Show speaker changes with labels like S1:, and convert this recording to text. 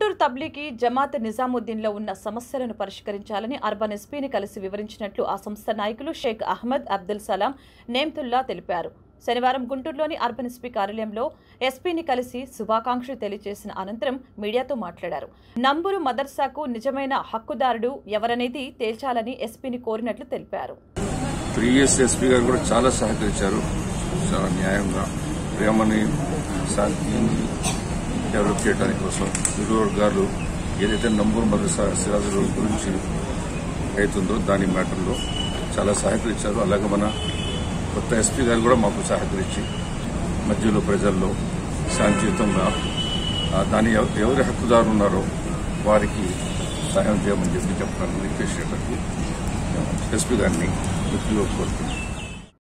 S1: గుంటూరు తబ్లీకి జమాత్ నిజాముద్దీన్లో ఉన్న సమస్యలను పరిష్కరించాలని అర్బన్ ఎస్పీని కలిసి వివరించినట్లు ఆ సంస్థ నాయకులు షేక్ అహ్మద్ అబ్దుల్ సలాం నేమ్తుల్లా తెలిపారు శనివారం గుంటూరులోని అర్బన్ ఎస్పీ కార్యాలయంలో ఎస్పీని కలిసి శుభాకాంక్షలు తెలియజేసిన అనంతరం మీడియాతో మాట్లాడారు నంబూరు మదర్సాకు నిజమైన హక్కుదారుడు ఎవరనేది తేల్చాలని ఎస్పీని కోరినట్లు తెలిపారు
S2: ప్రీవియస్ ఎస్పీ గారు కూడా చాలా సహకరించారు చాలా న్యాయంగా ప్రేమని శాంతిని డెవలప్ చేయడానికి కోసం ఇరు వర్గాలు ఏదైతే నంబూరు మదర్సా సిరాజుల గురించి అవుతుందో దాని మ్యాటర్లో చాలా సహకరించారు అలాగే మన కొత్త ఎస్పీ గారు కూడా మాకు సహకరించి మధ్యలో ప్రజల్లో శాంతియుతంగా ఆ, దాని ఎవ- ఎవరి హక్కుదారు ఉన్నారో వారికి సహాయం చేయమని చెప్పి చెప్పడానికి రిక్వెస్ట్ చేయడానికి ఎస్పీ గారిని విప్పుగా కోరుతున్నాను